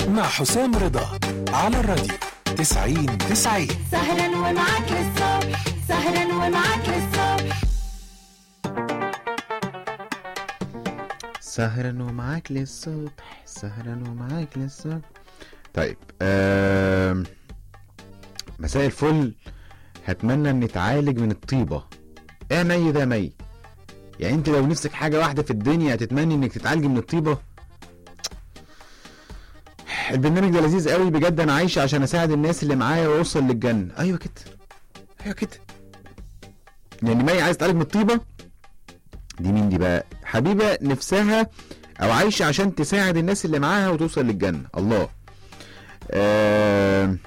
مع حسام رضا على الراديو 90 90 سهرا ومعاك للصبح سهرا ومعاك للصبح سهرا ومعاك للصبح سهرا ومعاك للصبح طيب آم، مساء الفل هتمنى ان اتعالج من الطيبة ايه مي ده مي يعني انت لو نفسك حاجة واحدة في الدنيا هتتمني انك تتعالجي من الطيبة البرنامج ده لذيذ قوي بجد انا عايش عشان اساعد الناس اللي معايا واوصل للجنة ايوه كده ايوه كده يعني مي عايز تتعالج من الطيبة دي مين دي بقى حبيبة نفسها او عايشة عشان تساعد الناس اللي معاها وتوصل للجنة الله آه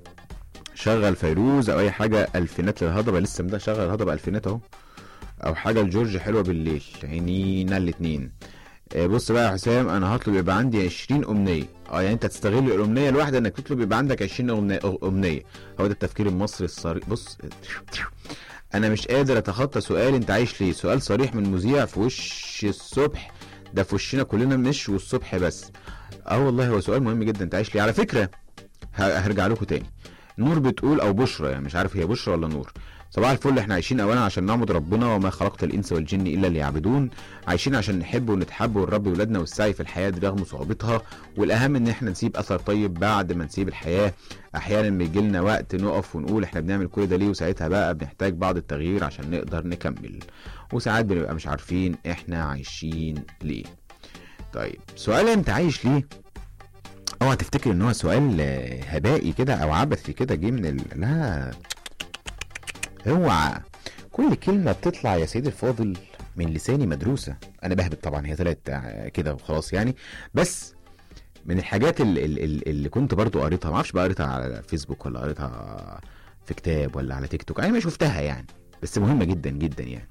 شغل فيروز او اي حاجة الفينات للهضبة لسه مده شغل الهضبة الفينات اهو او حاجة لجورج حلوة بالليل عينينا الاتنين آه بص بقى يا حسام انا هطلب يبقى عندي 20 امنية اه يعني انت تستغل الامنية الواحدة انك تطلب يبقى عندك 20 أمنية- امنية هو ده التفكير المصري الصريح بص انا مش قادر اتخطى سؤال انت عايش ليه سؤال صريح من مذيع في وش الصبح ده في وشنا كلنا مش والصبح بس اه والله هو سؤال مهم جدا انت عايش ليه على فكره ه- هرجع لكم تاني نور بتقول او بشرى يعني مش عارف هي بشرى ولا نور صباح الفل احنا عايشين اولا عشان نعبد ربنا وما خلقت الانس والجن الا ليعبدون عايشين عشان نحب ونتحب ونربي ولادنا والسعي في الحياه دي رغم صعوبتها والاهم ان احنا نسيب اثر طيب بعد ما نسيب الحياه احيانا بيجي لنا وقت نقف ونقول احنا بنعمل كل ده ليه وساعتها بقى بنحتاج بعض التغيير عشان نقدر نكمل وساعات بنبقى مش عارفين احنا عايشين ليه طيب سؤال انت عايش ليه اوعى تفتكر ان هو سؤال آه، هبائي كده او عبثي كده جه من ال... لا اوعى كل كلمه بتطلع يا سيدي الفاضل من لساني مدروسه انا بهبط طبعا هي طلعت آه، كده وخلاص يعني بس من الحاجات اللي, اللي, اللي كنت برضو قريتها ما اعرفش بقى قريتها على فيسبوك ولا قريتها في كتاب ولا على تيك توك انا ما شفتها يعني بس مهمه جدا جدا يعني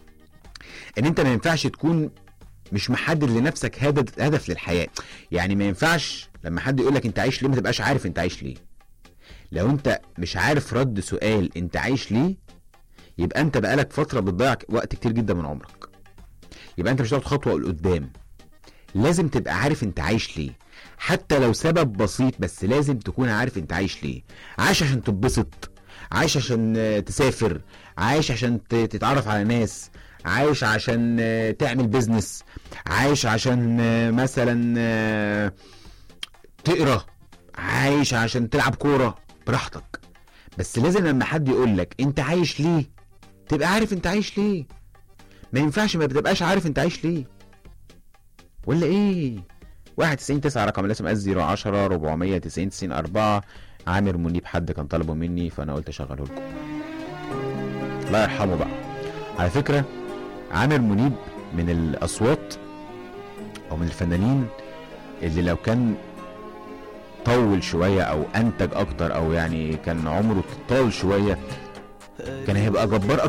ان انت ما ينفعش تكون مش محدد لنفسك هدف هدف للحياه يعني ما ينفعش لما حد يقول لك انت عايش ليه ما تبقاش عارف انت عايش ليه لو انت مش عارف رد سؤال انت عايش ليه يبقى انت بقالك فتره بتضيع وقت كتير جدا من عمرك يبقى انت مش هتاخد خطوه لقدام لازم تبقى عارف انت عايش ليه حتى لو سبب بسيط بس لازم تكون عارف انت عايش ليه عايش عشان تتبسط عايش عشان آه، تسافر عايش عشان ت- تتعرف على ناس عايش عشان آه، تعمل بيزنس عايش عشان آه، مثلا آه، تقرا عايش عشان تلعب كوره براحتك بس لازم لما حد يقول لك انت عايش ليه تبقى عارف انت عايش ليه ما ينفعش ما بتبقاش عارف انت عايش ليه ولا ايه 91 9 رقم الاسم اس 010 490 90 4 عامر منيب حد كان طلبه مني فانا قلت اشغله لكم الله يرحمه بقى على فكره عامر منيب من الاصوات او من الفنانين اللي لو كان طول شويه او انتج اكتر او يعني كان عمره طال شويه كان هيبقى جبار